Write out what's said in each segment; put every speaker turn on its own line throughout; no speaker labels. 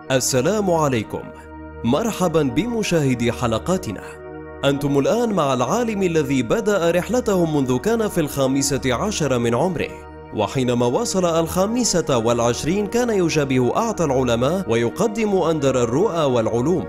السلام عليكم مرحبا بمشاهدي حلقاتنا أنتم الآن مع العالم الذي بدأ رحلته منذ كان في الخامسة عشر من عمره وحينما وصل الخامسة والعشرين كان يشابه أعتى العلماء ويقدم أندر الرؤى والعلوم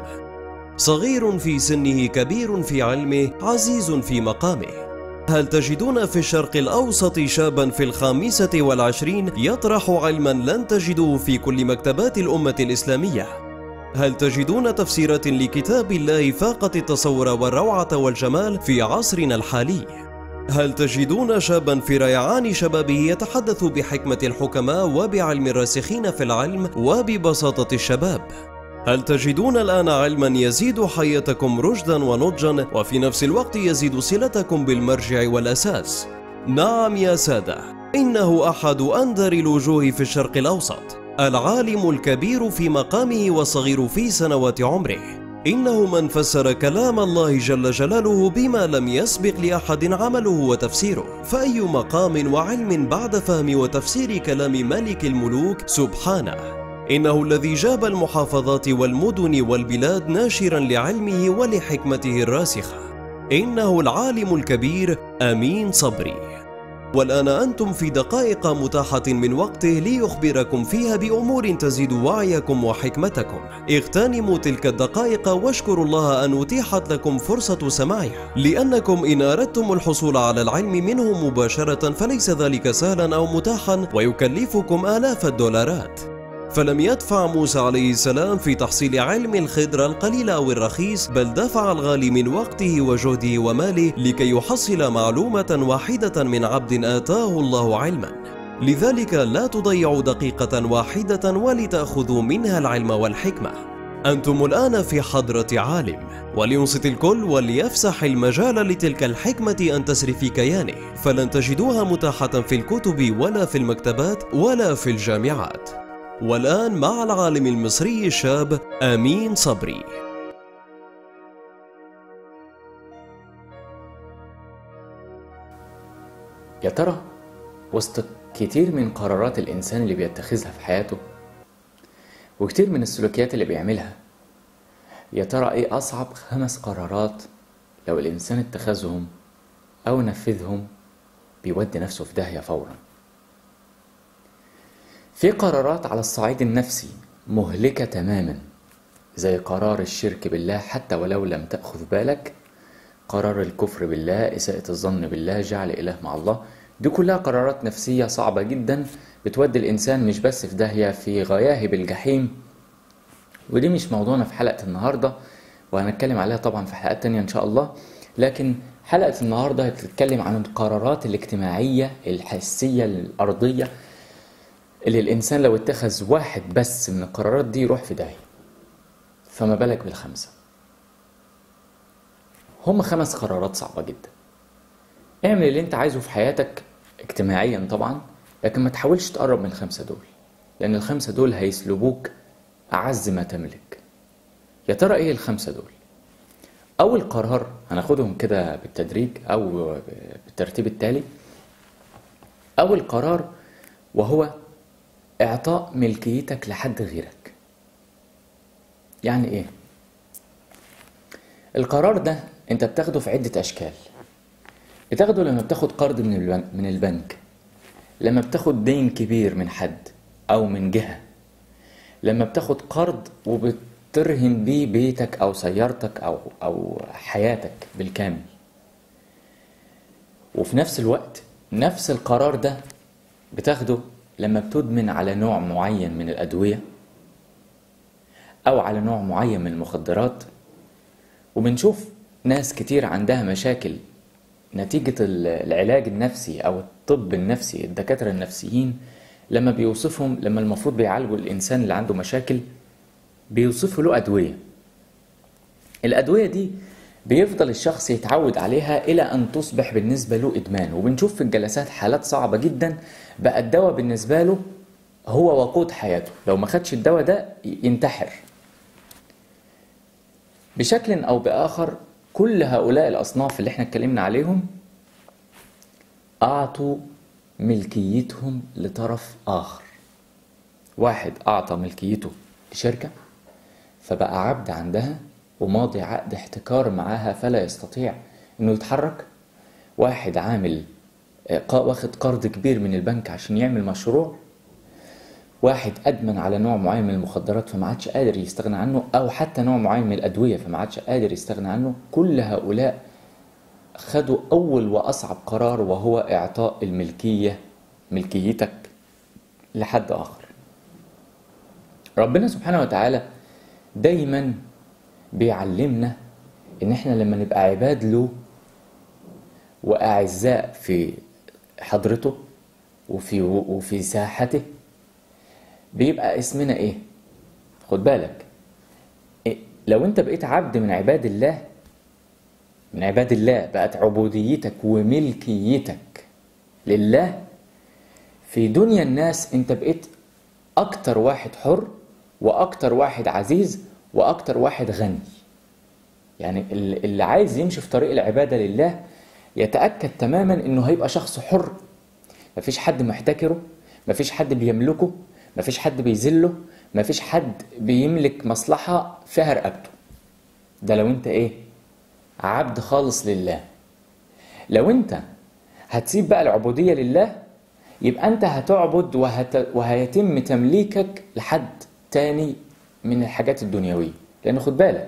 صغير في سنه كبير في علمه عزيز في مقامه هل تجدون في الشرق الأوسط شابا في الخامسة والعشرين يطرح علما لن تجدوه في كل مكتبات الأمة الإسلامية؟ هل تجدون تفسيرات لكتاب الله فاقت التصور والروعة والجمال في عصرنا الحالي؟ هل تجدون شابا في ريعان شبابه يتحدث بحكمة الحكماء وبعلم الراسخين في العلم وببساطة الشباب؟ هل تجدون الآن علما يزيد حياتكم رشدا ونضجا وفي نفس الوقت يزيد صلتكم بالمرجع والأساس؟ نعم يا سادة إنه أحد أندر الوجوه في الشرق الأوسط العالم الكبير في مقامه والصغير في سنوات عمره إنه من فسر كلام الله جل جلاله بما لم يسبق لأحد عمله وتفسيره فأي مقام وعلم بعد فهم وتفسير كلام ملك الملوك سبحانه إنه الذي جاب المحافظات والمدن والبلاد ناشرا لعلمه ولحكمته الراسخة إنه العالم الكبير أمين صبري والآن أنتم في دقائق متاحة من وقته ليخبركم فيها بأمور تزيد وعيكم وحكمتكم اغتنموا تلك الدقائق واشكروا الله أن أتيحت لكم فرصة سماعها لأنكم إن أردتم الحصول على العلم منه مباشرة فليس ذلك سهلا أو متاحا ويكلفكم آلاف الدولارات فلم يدفع موسى عليه السلام في تحصيل علم الخضر القليل أو الرخيص بل دفع الغالي من وقته وجهده وماله لكي يحصل معلومة واحدة من عبد آتاه الله علما لذلك لا تضيعوا دقيقة واحدة ولتأخذوا منها العلم والحكمة أنتم الآن في حضرة عالم ولينصت الكل وليفسح المجال لتلك الحكمة أن تسري في كيانه فلن تجدوها متاحة في الكتب ولا في المكتبات ولا في الجامعات والآن مع العالم المصري الشاب أمين صبري
يا ترى وسط كتير من قرارات الإنسان اللي بيتخذها في حياته وكتير من السلوكيات اللي بيعملها يا ترى إيه أصعب خمس قرارات لو الإنسان اتخذهم أو نفذهم بيودي نفسه في داهية فورا في قرارات على الصعيد النفسي مهلكة تماما زي قرار الشرك بالله حتى ولو لم تأخذ بالك قرار الكفر بالله إساءة الظن بالله جعل إله مع الله دي كلها قرارات نفسية صعبة جدا بتودي الإنسان مش بس في داهية في غياهب الجحيم ودي مش موضوعنا في حلقة النهاردة وهنتكلم عليها طبعا في حلقات تانية إن شاء الله لكن حلقة النهاردة هتتكلم عن القرارات الاجتماعية الحسية الأرضية اللي الإنسان لو اتخذ واحد بس من القرارات دي يروح في داهية فما بالك بالخمسة هم خمس قرارات صعبة جدا اعمل اللي انت عايزه في حياتك اجتماعيا طبعا لكن ما تحاولش تقرب من الخمسة دول لأن الخمسة دول هيسلبوك أعز ما تملك يا ترى ايه الخمسة دول أول قرار هناخدهم كده بالتدريج أو بالترتيب التالي أول قرار وهو إعطاء ملكيتك لحد غيرك يعني إيه؟ القرار ده أنت بتاخده في عدة أشكال بتاخده لما بتاخد قرض من البنك, من البنك لما بتاخد دين كبير من حد أو من جهة لما بتاخد قرض وبترهن بيه بيتك أو سيارتك أو أو حياتك بالكامل وفي نفس الوقت نفس القرار ده بتاخده لما بتدمن على نوع معين من الأدوية أو على نوع معين من المخدرات وبنشوف ناس كتير عندها مشاكل نتيجة العلاج النفسي أو الطب النفسي الدكاترة النفسيين لما بيوصفهم لما المفروض بيعالجوا الإنسان اللي عنده مشاكل بيوصفوا له أدوية الأدوية دي بيفضل الشخص يتعود عليها إلى أن تصبح بالنسبة له إدمان وبنشوف في الجلسات حالات صعبة جدا بقى الدواء بالنسبة له هو وقود حياته لو ما خدش الدواء ده ينتحر بشكل أو بآخر كل هؤلاء الأصناف اللي احنا اتكلمنا عليهم أعطوا ملكيتهم لطرف آخر واحد أعطى ملكيته لشركة فبقى عبد عندها وماضي عقد احتكار معاها فلا يستطيع انه يتحرك واحد عامل آه، قا- واخد قرض كبير من البنك عشان يعمل مشروع واحد ادمن على نوع معين من المخدرات فما عادش قادر يستغنى عنه او حتى نوع معين من الادويه فما عادش قادر يستغنى عنه كل هؤلاء خدوا اول واصعب قرار وهو اعطاء الملكيه ملكيتك لحد اخر ربنا سبحانه وتعالى دايما بيعلمنا ان احنا لما نبقى عباد له واعزاء في حضرته وفي وفي ساحته بيبقى اسمنا ايه خد بالك إيه؟ لو انت بقيت عبد من عباد الله من عباد الله بقت عبوديتك وملكيتك لله في دنيا الناس انت بقيت اكتر واحد حر واكتر واحد عزيز واكتر واحد غني يعني ال- اللي عايز يمشي في طريق العبادة لله يتأكد تماما انه هيبقى شخص حر مفيش حد محتكره مفيش حد بيملكه مفيش حد بيذله مفيش حد بيملك مصلحة فيها رقبته ده لو انت ايه عبد خالص لله لو انت هتسيب بقى العبودية لله يبقى انت هتعبد وهت... وهيتم تمليكك لحد تاني من الحاجات الدنيوية لان خد بالك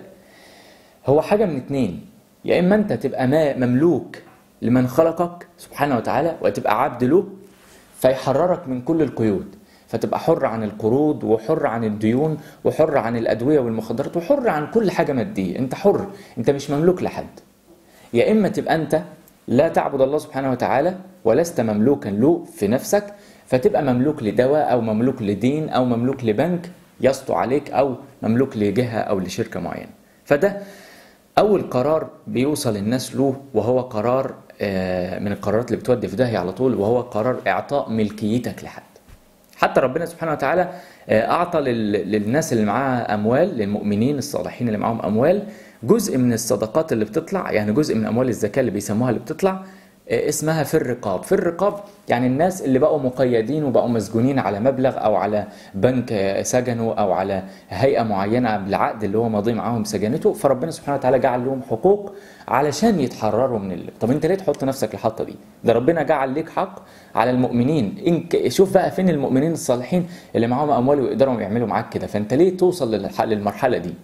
هو حاجة من اتنين يا إما أنت تبقى ما مملوك لمن خلقك سبحانه وتعالى وتبقى عبد له فيحررك من كل القيود فتبقى حر عن القروض وحر عن الديون وحر عن الأدوية والمخدرات وحر عن كل حاجة مادية أنت حر أنت مش مملوك لحد يا إما تبقى أنت لا تعبد الله سبحانه وتعالى ولست مملوكا له في نفسك فتبقى مملوك لدواء أو مملوك لدين أو مملوك لبنك يسطو عليك أو مملوك لجهة أو لشركة معينة فده أول قرار بيوصل الناس له وهو قرار آه، من القرارات اللي بتودي في داهية على طول وهو قرار إعطاء ملكيتك لحد حتى ربنا سبحانه وتعالى آه، أعطى لل- للناس اللي معاها أموال للمؤمنين الصالحين اللي معاهم أموال جزء من الصدقات اللي بتطلع يعني جزء من أموال الزكاة اللي بيسموها اللي بتطلع آه، اسمها في الرقاب في الرقاب يعني الناس اللي بقوا مقيدين وبقوا مسجونين على مبلغ أو على بنك آه، سجنه أو على هيئة معينة بالعقد اللي هو ماضي معاهم سجنته فربنا سبحانه وتعالى جعل لهم حقوق علشان يتحرروا من ال... طب انت ليه تحط نفسك الحطه دي ده ربنا جعل ليك حق على المؤمنين إنك شوف بقى فين المؤمنين الصالحين اللي معاهم اموال ويقدروا يعملوا معاك كده فانت ليه توصل للح- للمرحله دي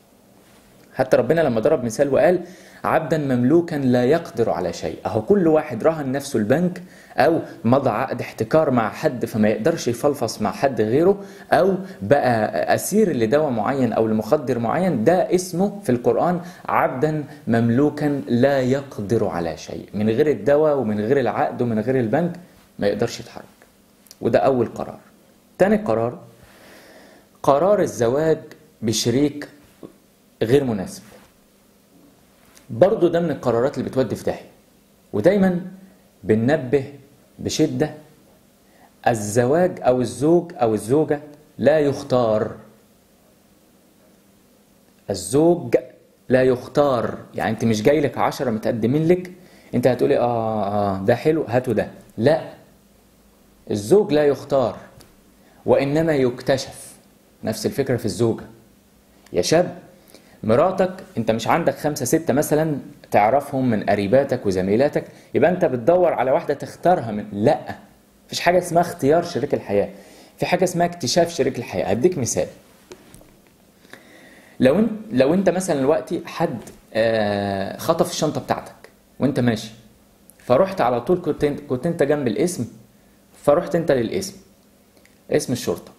حتى ربنا لما ضرب مثال وقال عبدا مملوكا لا يقدر على شيء اهو كل واحد رهن نفسه البنك او مضى عقد احتكار مع حد فما يقدرش يفلفص مع حد غيره او بقى اسير لدواء معين او لمخدر معين ده اسمه في القران عبدا مملوكا لا يقدر على شيء من غير الدواء ومن غير العقد ومن غير البنك ما يقدرش يتحرك وده اول قرار تاني قرار قرار الزواج بشريك غير مناسب برضو ده من القرارات اللي بتودي في داهية ودايما بننبه بشدة الزواج أو الزوج أو الزوجة لا يختار الزوج لا يختار يعني انت مش جاي لك عشرة متقدمين لك انت هتقولي اه اه ده حلو هاتوا ده لا الزوج لا يختار وإنما يكتشف نفس الفكرة في الزوجة يا شاب مراتك انت مش عندك خمسة ستة مثلا تعرفهم من قريباتك وزميلاتك يبقى انت بتدور على واحدة تختارها من لا مفيش حاجة اسمها اختيار شريك الحياة في حاجة اسمها اكتشاف شريك الحياة هديك مثال لو انت لو انت مثلا دلوقتي حد آه، خطف الشنطة بتاعتك وانت ماشي فرحت على طول كنت انت كنت انت جنب الاسم فرحت انت للاسم اسم الشرطة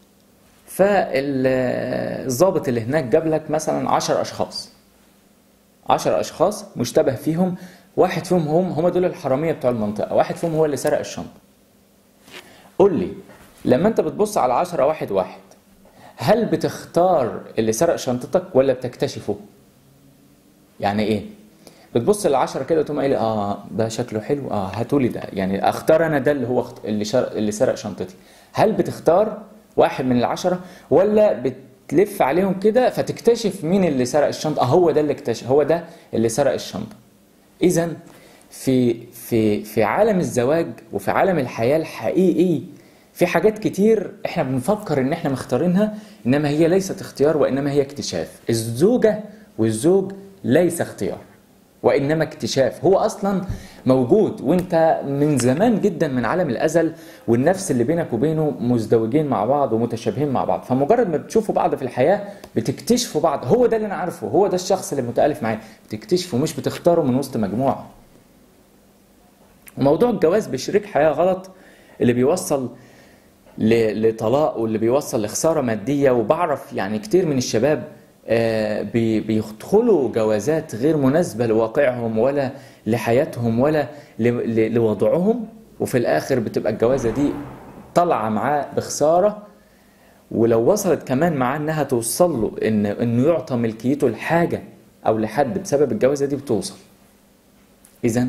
فالضابط اللي هناك جاب لك مثلا عشر أشخاص عشر أشخاص مشتبه فيهم واحد فيهم هم هم دول الحرامية بتوع المنطقة واحد فيهم هو اللي سرق الشنطة قول لي لما انت بتبص على عشرة واحد واحد هل بتختار اللي سرق شنطتك ولا بتكتشفه يعني ايه بتبص للعشرة كده وتقوم قايل اه ده شكله حلو اه هاتولي ده يعني اختار انا ده اللي هو اخت... اللي شر... اللي سرق شنطتي هل بتختار واحد من العشرة ولا بتلف عليهم كده فتكتشف مين اللي سرق الشنطة آه هو ده اللي اكتشف هو ده اللي سرق الشنطة اذا في في في عالم الزواج وفي عالم الحياة الحقيقي في حاجات كتير احنا بنفكر ان احنا مختارينها انما هي ليست اختيار وانما هي اكتشاف الزوجة والزوج ليس اختيار وانما اكتشاف هو اصلا موجود وانت من زمان جدا من عالم الازل والنفس اللي بينك وبينه مزدوجين مع بعض ومتشابهين مع بعض فمجرد ما بتشوفوا بعض في الحياه بتكتشفوا بعض هو ده اللي انا عارفه هو ده الشخص اللي متالف معاه بتكتشفوا مش بتختاروا من وسط مجموعه وموضوع الجواز بشريك حياه غلط اللي بيوصل ل- لطلاق واللي بيوصل لخساره ماديه وبعرف يعني كتير من الشباب آه، بي- بيدخلوا جوازات غير مناسبه لواقعهم ولا لحياتهم ولا ل- ل- لوضعهم وفي الاخر بتبقى الجوازه دي طالعه معاه بخساره ولو وصلت كمان معاه انها توصل له ان انه يعطى ملكيته لحاجه او لحد بسبب الجوازه دي بتوصل اذا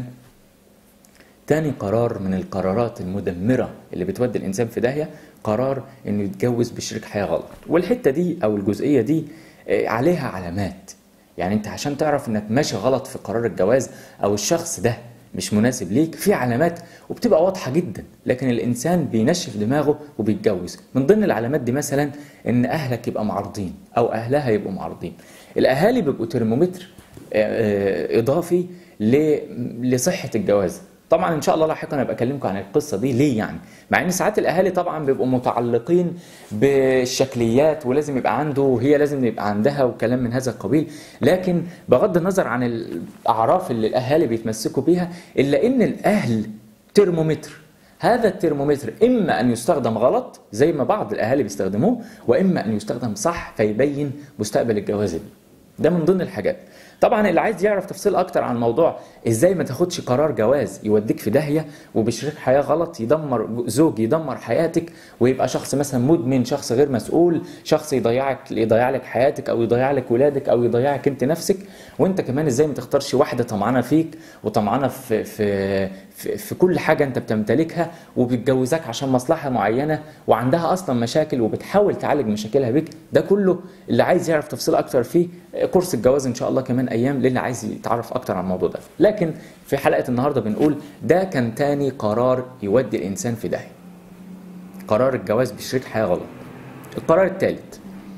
تاني قرار من القرارات المدمرة اللي بتودي الإنسان في داهية قرار إنه يتجوز بشريك حياة غلط والحتة دي أو الجزئية دي آه، عليها علامات يعني أنت عشان تعرف إنك ماشي غلط في قرار الجواز أو الشخص ده مش مناسب ليك في علامات وبتبقى واضحة جدا لكن الإنسان بينشف دماغه وبيتجوز من ضمن العلامات دي مثلا إن أهلك يبقى معارضين أو أهلها يبقوا معارضين الأهالي بيبقوا ترمومتر آه، آه، إضافي ل- لصحة الجواز طبعا ان شاء الله لاحقا هبقى اكلمكم عن القصه دي ليه يعني مع ان ساعات الاهالي طبعا بيبقوا متعلقين بالشكليات ولازم يبقى عنده وهي لازم يبقى عندها وكلام من هذا القبيل لكن بغض النظر عن الاعراف اللي الاهالي بيتمسكوا بيها الا ان الاهل ترمومتر هذا الترمومتر اما ان يستخدم غلط زي ما بعض الاهالي بيستخدموه واما ان يستخدم صح فيبين مستقبل الجواز دي ده من ضمن الحاجات طبعا اللي عايز يعرف تفصيل اكتر عن موضوع ازاي ما تاخدش قرار جواز يوديك في داهيه وبشريك حياه غلط يدمر زوج يدمر حياتك ويبقى شخص مثلا مدمن شخص غير مسؤول شخص يضيعك يضيع لك حياتك او يضيع لك ولادك او يضيعك انت نفسك وانت كمان ازاي ما تختارش واحده طمعانه فيك وطمعانه في في في, في كل حاجه انت بتمتلكها وبتجوزك عشان مصلحه معينه وعندها اصلا مشاكل وبتحاول تعالج مشاكلها بيك ده كله اللي عايز يعرف تفصيل اكتر فيه كورس الجواز ان شاء الله كمان ايام للي عايز يتعرف اكتر عن الموضوع ده لكن في حلقه النهارده بنقول ده كان تاني قرار يودي الانسان في داهيه قرار الجواز بشريك حياه غلط القرار الثالث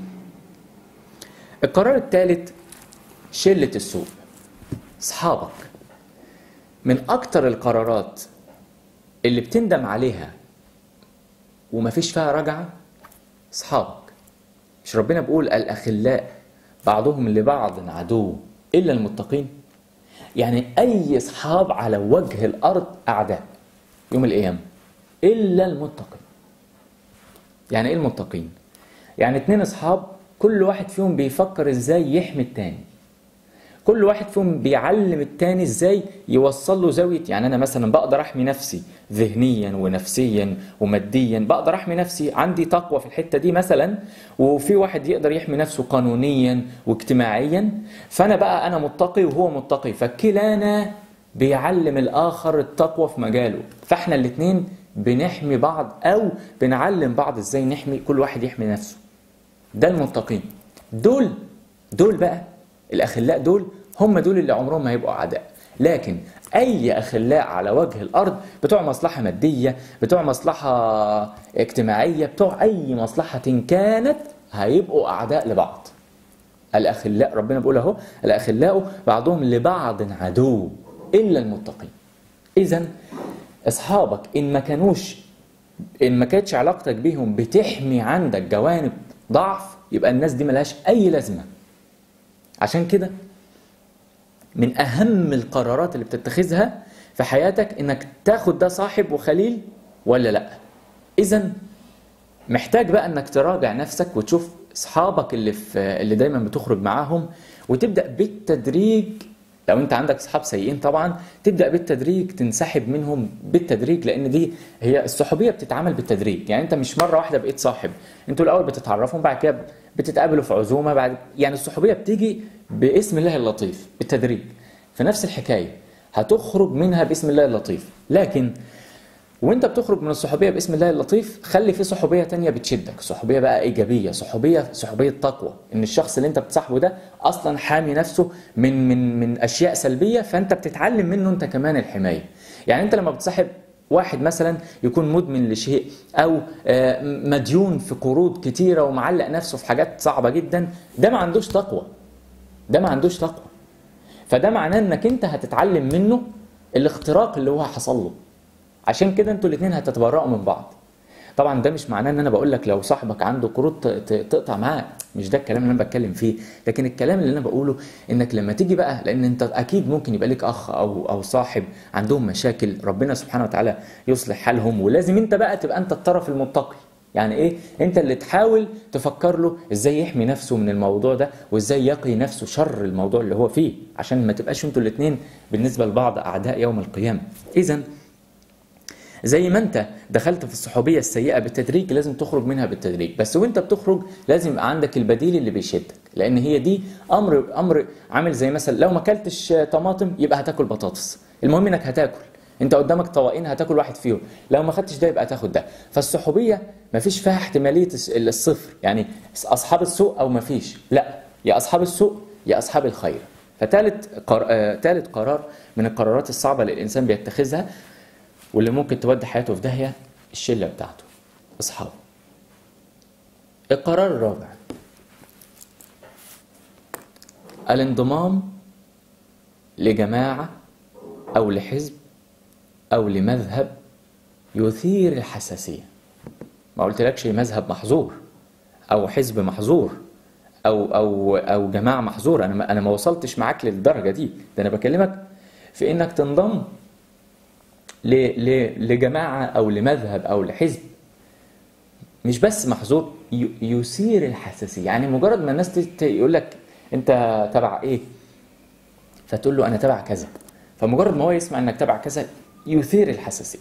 القرار الثالث شله السوء اصحابك من اكتر القرارات اللي بتندم عليها ومفيش فيها رجعه اصحابك مش ربنا بيقول الاخلاء بعضهم لبعض عدو الا المتقين يعني اي اصحاب على وجه الارض اعداء يوم القيامه الا المتقين يعني ايه المتقين يعني اتنين اصحاب كل واحد فيهم بيفكر ازاي يحمي التاني كل واحد فيهم بيعلم التاني ازاي يوصل له زاويه يعني انا مثلا بقدر احمي نفسي ذهنيا ونفسيا وماديا بقدر احمي نفسي عندي تقوى في الحته دي مثلا وفي واحد يقدر يحمي نفسه قانونيا واجتماعيا فانا بقى انا متقي وهو متقي فكلانا بيعلم الاخر التقوى في مجاله فاحنا الاثنين بنحمي بعض او بنعلم بعض ازاي نحمي كل واحد يحمي نفسه ده المتقين دول دول بقى الاخلاء دول هم دول اللي عمرهم ما هيبقوا اعداء لكن اي اخلاء على وجه الارض بتوع مصلحه ماديه بتوع مصلحه اجتماعيه بتوع اي مصلحه كانت هيبقوا اعداء لبعض الاخلاء ربنا بيقول اهو الاخلاء بعضهم لبعض عدو الا المتقين اذا اصحابك ان ما كانوش ان ما كانتش علاقتك بيهم بتحمي عندك جوانب ضعف يبقى الناس دي ملهاش اي لازمه عشان كده من اهم القرارات اللي بتتخذها في حياتك انك تاخد ده صاحب وخليل ولا لا اذا محتاج بقى انك تراجع نفسك وتشوف اصحابك اللي في اللي دايما بتخرج معاهم وتبدا بالتدريج لو انت عندك اصحاب سيئين طبعا تبدا بالتدريج تنسحب منهم بالتدريج لان دي هي الصحوبيه بتتعمل بالتدريج يعني انت مش مره واحده بقيت صاحب انتوا الاول بتتعرفوا بعد كده بتتقابلوا في عزومه بعد يعني الصحوبيه بتيجي باسم الله اللطيف بالتدريج فنفس الحكايه هتخرج منها باسم الله اللطيف لكن وانت بتخرج من الصحوبيه باسم الله اللطيف خلي في صحوبيه تانية بتشدك صحوبيه بقى ايجابيه صحوبيه صحوبيه تقوى ان الشخص اللي انت بتصاحبه ده اصلا حامي نفسه من من من اشياء سلبيه فانت بتتعلم منه انت كمان الحمايه يعني انت لما بتصاحب واحد مثلا يكون مدمن لشيء او آه، مديون في قروض كتيره ومعلق نفسه في حاجات صعبه جدا ده ما عندوش تقوى ده ما عندوش تقوى فده معناه انك انت هتتعلم منه الاختراق اللي هو حصل له عشان كده انتوا الاثنين هتتبرأوا من بعض طبعا ده مش معناه ان انا بقول لك لو صاحبك عنده قروض ت- ت- تقطع معاه مش ده الكلام اللي انا بتكلم فيه لكن الكلام اللي انا بقوله انك لما تيجي بقى لان انت اكيد ممكن يبقى لك اخ او او صاحب عندهم مشاكل ربنا سبحانه وتعالى يصلح حالهم ولازم انت بقى تبقى انت الطرف المتقي يعني ايه انت اللي تحاول تفكر له ازاي يحمي نفسه من الموضوع ده وازاي يقي نفسه شر الموضوع اللي هو فيه عشان ما تبقاش انتوا الاثنين بالنسبه لبعض اعداء يوم القيامه اذا زي ما انت دخلت في الصحوبيه السيئه بالتدريج لازم تخرج منها بالتدريج بس وانت بتخرج لازم يبقى عندك البديل اللي بيشدك لان هي دي امر امر عامل زي مثلا لو ما اكلتش طماطم يبقى هتاكل بطاطس المهم انك هتاكل انت قدامك طواقين هتاكل واحد فيهم لو ما خدتش ده يبقى هتاخد ده فالصحوبيه ما فيش فيها احتماليه الس- الصفر يعني اصحاب السوء او ما فيش لا يا اصحاب السوء يا اصحاب الخير فثالث قر... آه... ثالث قرار من القرارات الصعبه اللي الانسان بيتخذها واللي ممكن تودي حياته في داهيه الشله بتاعته اصحابه القرار الرابع الانضمام لجماعه او لحزب او لمذهب يثير الحساسيه ما قلتلكش مذهب محظور او حزب محظور او او او جماعه محظوره انا ما انا ما وصلتش معاك للدرجه دي ده انا بكلمك في انك تنضم ل ل لجماعه او لمذهب او لحزب مش بس محظور ي- يثير الحساسيه يعني مجرد ما الناس تت- يقول لك انت تبع ايه فتقول له انا تبع كذا فمجرد ما هو يسمع انك تبع كذا يثير الحساسيه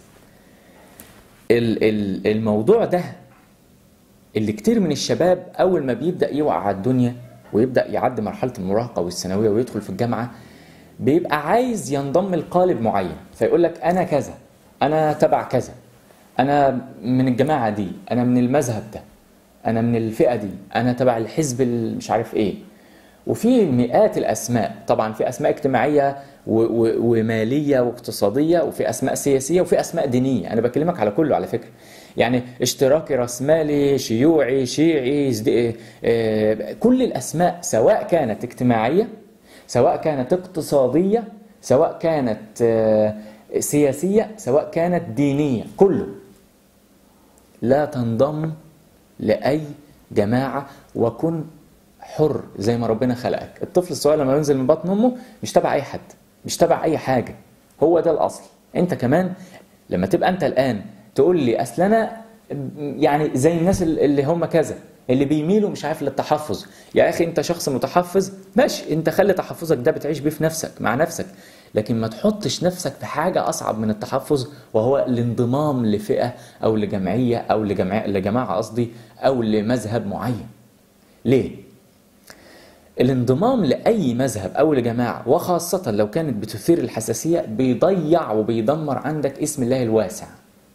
ال- ال- الموضوع ده اللي كتير من الشباب اول ما بيبدا يوعى على الدنيا ويبدا يعدي مرحله المراهقه والثانويه ويدخل في الجامعه بيبقى عايز ينضم لقالب معين فيقول لك انا كذا انا تبع كذا انا من الجماعه دي انا من المذهب ده انا من الفئه دي انا تبع الحزب ال- مش عارف ايه وفي مئات الاسماء طبعا في اسماء اجتماعيه و- و- وماليه واقتصاديه وفي اسماء سياسيه وفي اسماء دينيه انا بكلمك على كله على فكره يعني اشتراكي راسمالي شيوعي شيعي زد- آه، كل الاسماء سواء كانت اجتماعيه سواء كانت اقتصاديه سواء كانت آه، سياسيه سواء كانت دينيه كله لا تنضم لاي جماعه وكن حر زي ما ربنا خلقك الطفل الصغير لما ينزل من بطن امه مش تبع اي حد مش تبع اي حاجه هو ده الاصل انت كمان لما تبقى انت الان تقول لي اصل انا يعني زي الناس اللي هم كذا اللي بيميلوا مش عارف للتحفظ يا اخي انت شخص متحفظ ماشي انت خلي تحفظك ده بتعيش بيه في نفسك مع نفسك لكن ما تحطش نفسك في حاجة أصعب من التحفظ وهو الانضمام لفئة أو لجمعية أو لجمع... لجماعة قصدي أو لمذهب معين ليه؟ الانضمام لأي مذهب أو لجماعة وخاصة لو كانت بتثير الحساسية بيضيع وبيدمر عندك اسم الله الواسع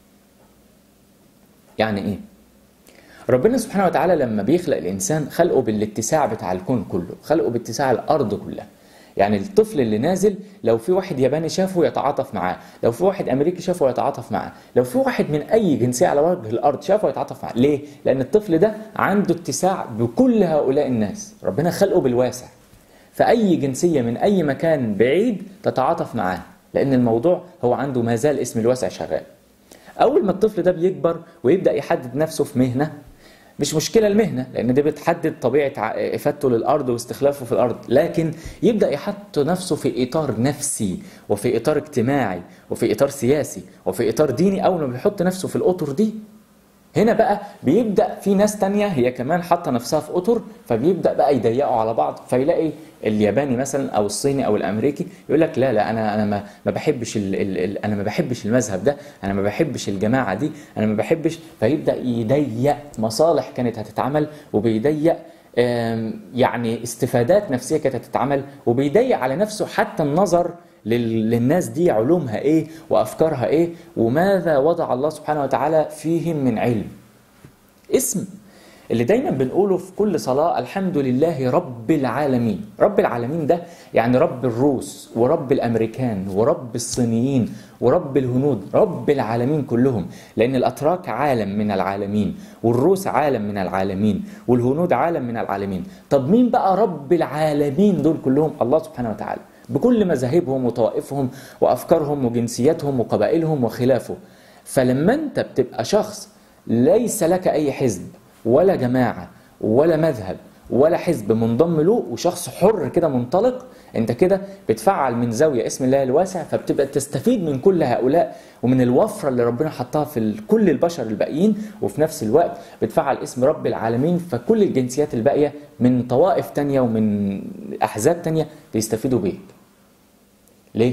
يعني إيه؟ ربنا سبحانه وتعالى لما بيخلق الإنسان خلقه بالاتساع بتاع الكون كله خلقه باتساع الأرض كلها يعني الطفل اللي نازل لو في واحد ياباني شافه يتعاطف معاه لو في واحد امريكي شافه يتعاطف معاه لو في واحد من اي جنسيه على وجه الارض شافه يتعاطف معاه ليه لان الطفل ده عنده اتساع بكل هؤلاء الناس ربنا خلقه بالواسع فاي جنسيه من اي مكان بعيد تتعاطف معاه لان الموضوع هو عنده ما زال اسم الواسع شغال اول ما الطفل ده بيكبر ويبدا يحدد نفسه في مهنه مش مشكلة المهنة لأن دي بتحدد طبيعة إفادته للأرض واستخلافه في الأرض لكن يبدأ يحط نفسه في إطار نفسي وفي إطار اجتماعي وفي إطار سياسي وفي إطار ديني أول ما بيحط نفسه في الأطر دي هنا بقى بيبدأ في ناس تانية هي كمان حاطة نفسها في أطر فبيبدأ بقى يضيقوا على بعض فيلاقي الياباني مثلا او الصيني او الامريكي يقول لك لا لا انا انا ما, ما بحبش ال ال ال انا ما بحبش المذهب ده انا ما بحبش الجماعه دي انا ما بحبش فيبدا يضيق مصالح كانت هتتعمل وبيضيق يعني استفادات نفسيه كانت هتتعمل وبيضيق على نفسه حتى النظر للناس دي علومها ايه وافكارها ايه وماذا وضع الله سبحانه وتعالى فيهم من علم اسم اللي دايما بنقوله في كل صلاة الحمد لله رب العالمين رب العالمين ده يعني رب الروس ورب الأمريكان ورب الصينيين ورب الهنود رب العالمين كلهم لأن الأتراك عالم من العالمين والروس عالم من العالمين والهنود عالم من العالمين طب مين بقى رب العالمين دول كلهم الله سبحانه وتعالى بكل مذاهبهم وطوائفهم وأفكارهم وجنسياتهم وقبائلهم وخلافه فلما أنت بتبقى شخص ليس لك أي حزب ولا جماعة ولا مذهب ولا حزب منضم له وشخص حر كده منطلق انت كده بتفعل من زاويه اسم الله الواسع فبتبقى تستفيد من كل هؤلاء ومن الوفره اللي ربنا حطها في كل البشر الباقيين وفي نفس الوقت بتفعل اسم رب العالمين فكل الجنسيات الباقيه من طوائف تانية ومن احزاب تانية بيستفيدوا بيك. ليه؟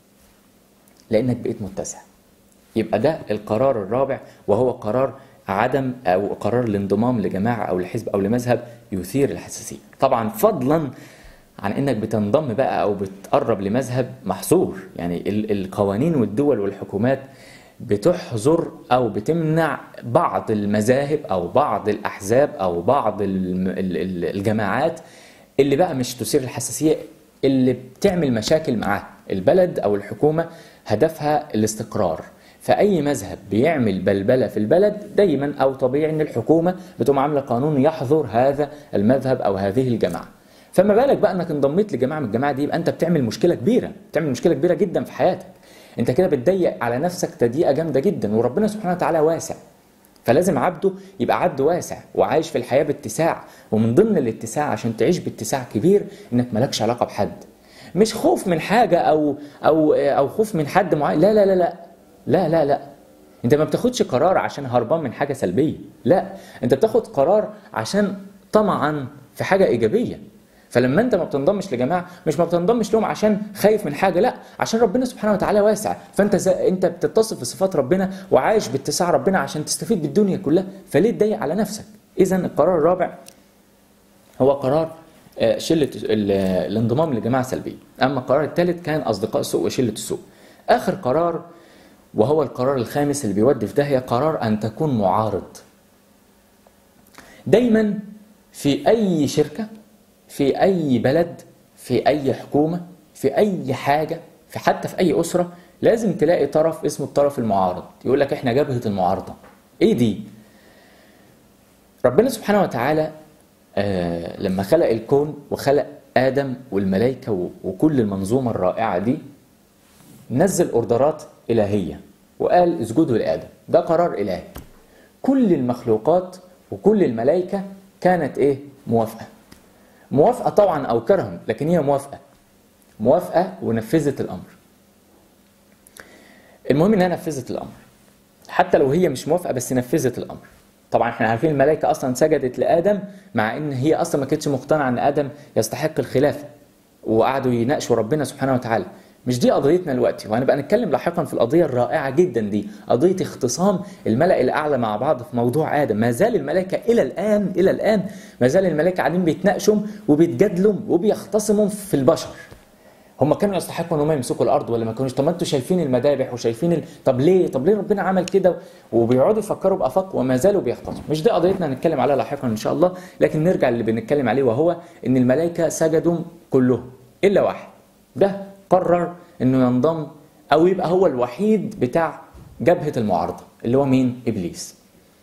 لانك بقيت متسع. يبقى ده القرار الرابع وهو قرار عدم او قرار الانضمام لجماعه او لحزب او لمذهب يثير الحساسيه. طبعا فضلا عن انك بتنضم بقى او بتقرب لمذهب محظور، يعني القوانين والدول والحكومات بتحظر او بتمنع بعض المذاهب او بعض الاحزاب او بعض الجماعات اللي بقى مش تثير الحساسيه اللي بتعمل مشاكل مع البلد او الحكومه هدفها الاستقرار. فأي مذهب بيعمل بلبلة في البلد دايما أو طبيعي أن الحكومة بتقوم عاملة قانون يحظر هذا المذهب أو هذه الجماعة فما بالك بقى أنك انضميت لجماعة من الجماعة دي يبقى أنت بتعمل مشكلة كبيرة بتعمل مشكلة كبيرة جدا في حياتك أنت كده بتضيق على نفسك تضييقة جامدة جدا وربنا سبحانه وتعالى واسع فلازم عبده يبقى عبد واسع وعايش في الحياة باتساع ومن ضمن الاتساع عشان تعيش باتساع كبير انك مالكش علاقة بحد مش خوف من حاجة او او او خوف من حد معين لا لا لا لا لا لا لا انت ما بتاخدش قرار عشان هربان من حاجه سلبيه لا انت بتاخد قرار عشان طمعا في حاجه ايجابيه فلما انت ما بتنضمش لجماعه مش ما بتنضمش لهم عشان خايف من حاجه لا عشان ربنا سبحانه وتعالى واسع فانت زي انت بتتصف بصفات ربنا وعايش باتساع ربنا عشان تستفيد بالدنيا كلها فليه تضيق على نفسك اذا القرار الرابع هو قرار شله الانضمام لجماعه سلبيه اما القرار الثالث كان اصدقاء السوء وشله السوء اخر قرار وهو القرار الخامس اللي بيودي في داهيه قرار ان تكون معارض. دايما في اي شركه في اي بلد في اي حكومه في اي حاجه في حتى في اي اسره لازم تلاقي طرف اسمه الطرف المعارض يقول لك احنا جبهه المعارضه. ايه دي؟ ربنا سبحانه وتعالى آه لما خلق الكون وخلق ادم والملائكه وكل المنظومه الرائعه دي نزل اوردرات إلهية وقال اسجدوا لآدم ده قرار إلهي كل المخلوقات وكل الملائكة كانت إيه موافقة موافقة طبعا أو كرها لكن هي موافقة موافقة ونفذت الأمر المهم إنها نفذت الأمر حتى لو هي مش موافقة بس نفذت الأمر طبعا احنا عارفين الملائكة أصلا سجدت لآدم مع إن هي أصلا ما كانتش مقتنعة إن آدم يستحق الخلافة وقعدوا يناقشوا ربنا سبحانه وتعالى مش دي قضيتنا دلوقتي وهنبقى نتكلم لاحقا في القضيه الرائعه جدا دي قضيه اختصام الملا الاعلى مع بعض في موضوع ادم ما زال الملائكه الى الان الى الان ما زال الملائكه قاعدين بيتناقشوا وبيتجادلوا وبيختصموا في البشر هم كانوا يستحقوا ان هم يمسكوا الارض ولا ما كانوش طب ما انتوا شايفين المذابح وشايفين ال... طب ليه طب ليه ربنا عمل كده وبيقعدوا يفكروا بافاق وما زالوا بيختصموا مش دي قضيتنا هنتكلم عليها لاحقا ان شاء الله لكن نرجع اللي بنتكلم عليه وهو ان الملائكه سجدوا كلهم الا واحد ده قرر انه ينضم او يبقى هو الوحيد بتاع جبهه المعارضه اللي هو مين ابليس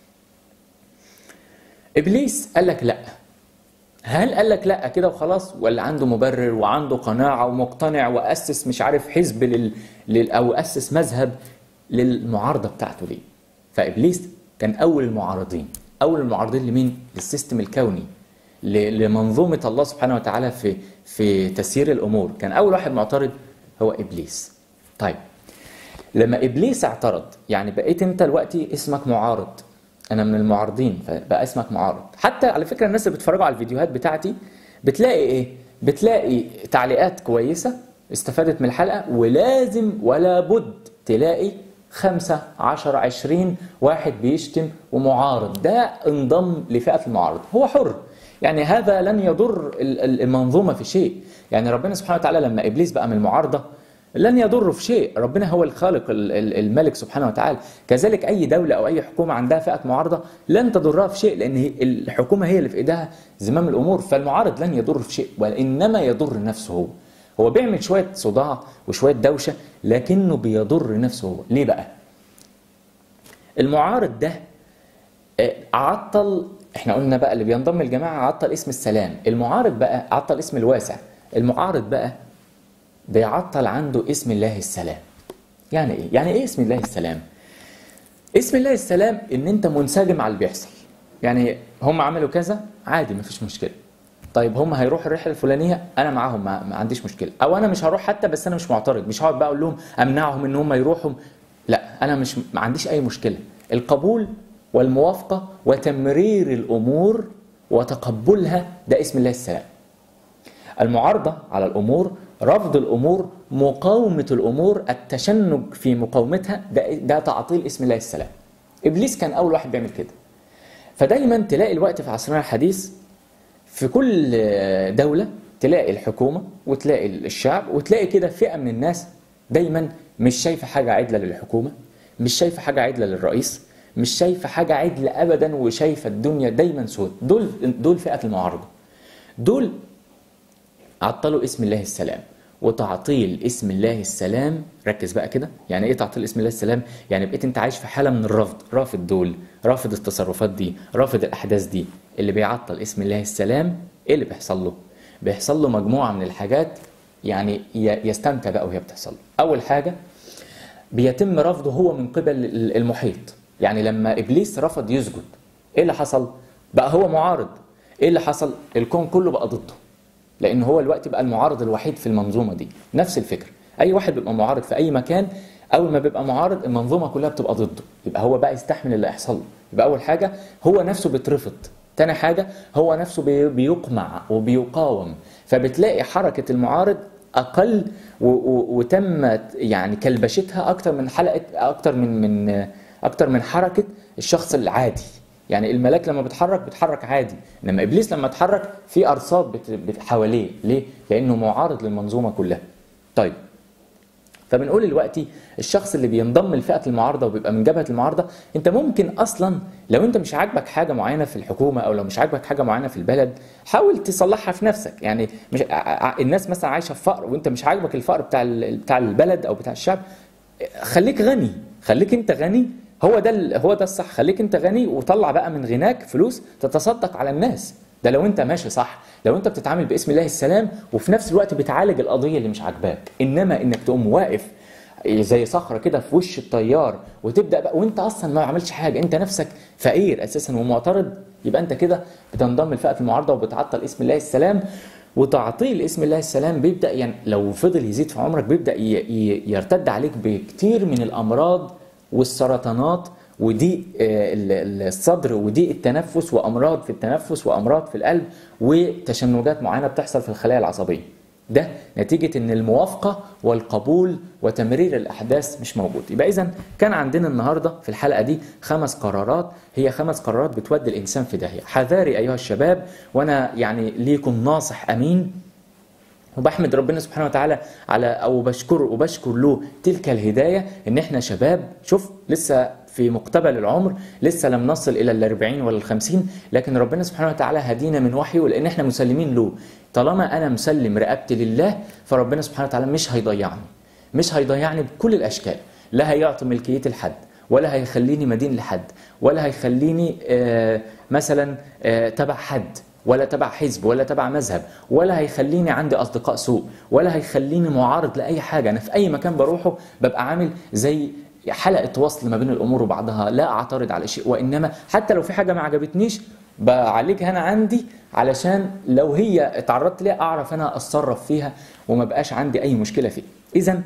ابليس قال لك لا هل قال لك لا كده وخلاص ولا عنده مبرر وعنده قناعه ومقتنع واسس مش عارف حزب لل... لل... او اسس مذهب للمعارضه بتاعته دي فابليس كان اول المعارضين اول المعارضين لمين للسيستم الكوني ل... لمنظومه الله سبحانه وتعالى في في تسيير الامور كان اول واحد معترض هو ابليس طيب لما ابليس اعترض يعني بقيت انت دلوقتي اسمك معارض انا من المعارضين فبقى اسمك معارض حتى على فكره الناس اللي بيتفرجوا على الفيديوهات بتاعتي بتلاقي ايه بتلاقي تعليقات كويسه استفادت من الحلقه ولازم ولا بد تلاقي خمسة عشر عشرين واحد بيشتم ومعارض ده انضم لفئة المعارض هو حر يعني هذا لن يضر المنظومة في شيء يعني ربنا سبحانه وتعالى لما إبليس بقى من المعارضة لن يضره في شيء ربنا هو الخالق ال- ال- الملك سبحانه وتعالى كذلك أي دولة أو أي حكومة عندها فئة معارضة لن تضرها في شيء لأن هي- الحكومة هي اللي في إيدها زمام الأمور فالمعارض لن يضر في شيء وإنما يضر نفسه هو هو بيعمل شوية صداع وشوية دوشة لكنه بيضر نفسه هو ليه بقى؟ المعارض ده آه، عطل احنا قلنا بقى اللي بينضم الجماعة عطل اسم السلام المعارض بقى عطل اسم الواسع المعارض بقى بيعطل عنده اسم الله السلام يعني ايه يعني ايه اسم الله السلام اسم الله السلام ان انت منسجم على اللي بيحصل يعني هم عملوا كذا عادي مفيش مشكله طيب هم هيروحوا الرحله الفلانيه انا معاهم ما, ما عنديش مشكله او انا مش هروح حتى بس انا مش معترض مش هقعد بقى اقول لهم امنعهم ان هم يروحوا لا انا مش ما عنديش اي مشكله القبول والموافقه وتمرير الامور وتقبلها ده اسم الله السلام المعارضة على الأمور رفض الأمور مقاومة الأمور التشنج في مقاومتها ده, ده تعطيل اسم الله السلام إبليس كان أول واحد بيعمل كده فدايما تلاقي الوقت في عصرنا الحديث في كل دولة تلاقي الحكومة وتلاقي الشعب وتلاقي كده فئة من الناس دايما مش شايفة حاجة عدلة للحكومة مش شايفة حاجة عدلة للرئيس مش شايفة حاجة عدلة أبدا وشايفة الدنيا دايما سود دول دول فئة المعارضة دول عطلوا اسم الله السلام وتعطيل اسم الله السلام ركز بقى كده يعني ايه تعطيل اسم الله السلام يعني بقيت انت عايش في حاله من الرفض رافض دول رافض التصرفات دي رافض الاحداث دي اللي بيعطل اسم الله السلام ايه اللي بيحصل له بيحصل له مجموعه من الحاجات يعني ي- يستمتع بقى وهي بتحصل له اول حاجه بيتم رفضه هو من قبل ال- المحيط يعني لما ابليس رفض يسجد ايه اللي حصل بقى هو معارض ايه اللي حصل الكون كله بقى ضده لان هو الوقت بقى المعارض الوحيد في المنظومه دي نفس الفكره اي واحد بيبقى معارض في اي مكان اول ما بيبقى معارض المنظومه كلها بتبقى ضده يبقى هو بقى يستحمل اللي هيحصل له يبقى اول حاجه هو نفسه بيترفض تاني حاجه هو نفسه بي- بيقمع وبيقاوم فبتلاقي حركه المعارض اقل و- و- وتم يعني كلبشتها اكتر من حلقه اكتر من من اكتر من حركه الشخص العادي يعني الملاك لما بيتحرك بيتحرك عادي انما ابليس لما اتحرك في ارصاد بت- بت- حواليه ليه لانه معارض للمنظومه كلها طيب فبنقول دلوقتي الشخص اللي بينضم لفئه المعارضه وبيبقى من جبهه المعارضه انت ممكن اصلا لو انت مش عاجبك حاجه معينه في الحكومه او لو مش عاجبك حاجه معينه في البلد حاول تصلحها في نفسك يعني مش ع- ع- الناس مثلا عايشه في فقر وانت مش عاجبك الفقر بتاع ال- بتاع البلد او بتاع الشعب خليك غني خليك انت غني هو ده ال- هو ده الصح خليك انت غني وطلع بقى من غناك فلوس تتصدق على الناس ده لو انت ماشي صح لو انت بتتعامل باسم الله السلام وفي نفس الوقت بتعالج القضيه اللي مش عاجباك انما انك تقوم واقف زي صخره كده في وش الطيار وتبدا بقى وانت اصلا ما عملتش حاجه انت نفسك فقير اساسا ومعترض يبقى انت كده بتنضم لفئه المعارضه وبتعطل اسم الله السلام وتعطيل اسم الله السلام بيبدا يعني لو فضل يزيد في عمرك بيبدا ي- ي- يرتد عليك بكتير من الامراض والسرطانات وضيق آه، ال- ال- الصدر وضيق التنفس وامراض في التنفس وامراض في القلب وتشنجات معينه بتحصل في الخلايا العصبيه ده نتيجة ان الموافقة والقبول وتمرير الاحداث مش موجود يبقى اذا كان عندنا النهاردة في الحلقة دي خمس قرارات هي خمس قرارات بتودي الانسان في داهية حذاري ايها الشباب وانا يعني ليكم ناصح امين وبحمد ربنا سبحانه وتعالى على او بشكر وبشكر له تلك الهدايه ان احنا شباب شوف لسه في مقتبل العمر لسه لم نصل الى الأربعين ولا الخمسين لكن ربنا سبحانه وتعالى هدينا من وحيه لان احنا مسلمين له طالما انا مسلم رقبتي لله فربنا سبحانه وتعالى مش هيضيعني مش هيضيعني بكل الاشكال لا هيعطي ملكيتي لحد ولا هيخليني مدين لحد ولا هيخليني آه مثلا آه تبع حد ولا تبع حزب ولا تبع مذهب ولا هيخليني عندي اصدقاء سوء ولا هيخليني معارض لاي حاجه انا في اي مكان بروحه ببقى عامل زي حلقه وصل ما بين الامور وبعضها لا اعترض على شيء وانما حتى لو في حاجه ما عجبتنيش بعالجها انا عندي علشان لو هي اتعرضت ليها اعرف انا اتصرف فيها وما بقاش عندي اي مشكله فيها اذا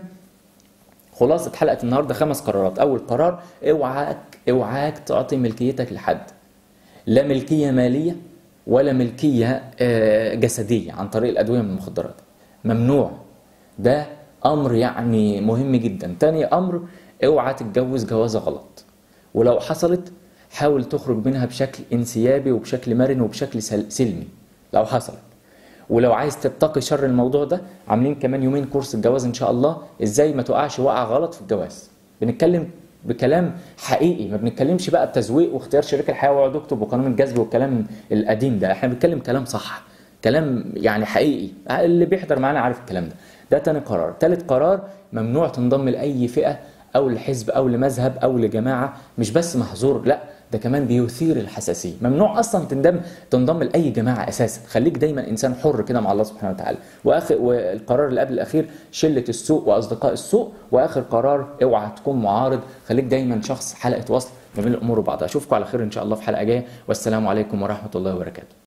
خلاصة حلقة النهاردة خمس قرارات أول قرار اوعاك اوعاك تعطي ملكيتك لحد لا ملكية مالية ولا ملكية آه، جسدية عن طريق الأدوية من المخدرات ممنوع ده أمر يعني مهم جدا تاني أمر اوعى تتجوز جوازة غلط ولو حصلت حاول تخرج منها بشكل انسيابي وبشكل مرن وبشكل سل- سلمي لو حصلت ولو عايز تتقي شر الموضوع ده عاملين كمان يومين كورس الجواز ان شاء الله ازاي ما تقعش وقع غلط في الجواز بنتكلم بكلام حقيقي ما بنتكلمش بقى بتزويق واختيار شريك الحياه واقعد اكتب وقانون الجذب والكلام القديم ده احنا بنتكلم كلام صح كلام يعني حقيقي اللي بيحضر معانا عارف الكلام ده ده تاني قرار تالت قرار ممنوع تنضم لاي فئه او لحزب او لمذهب او لجماعه مش بس محظور لا ده كمان بيثير الحساسيه ممنوع اصلا تندم تنضم لاي جماعه اساسا خليك دايما انسان حر كده مع الله سبحانه وتعالى واخر والقرار اللي قبل الاخير شله السوء واصدقاء السوء واخر قرار اوعى تكون معارض خليك دايما شخص حلقه وصل ما بين الامور وبعضها اشوفكم على خير ان شاء الله في حلقه جايه والسلام عليكم ورحمه الله وبركاته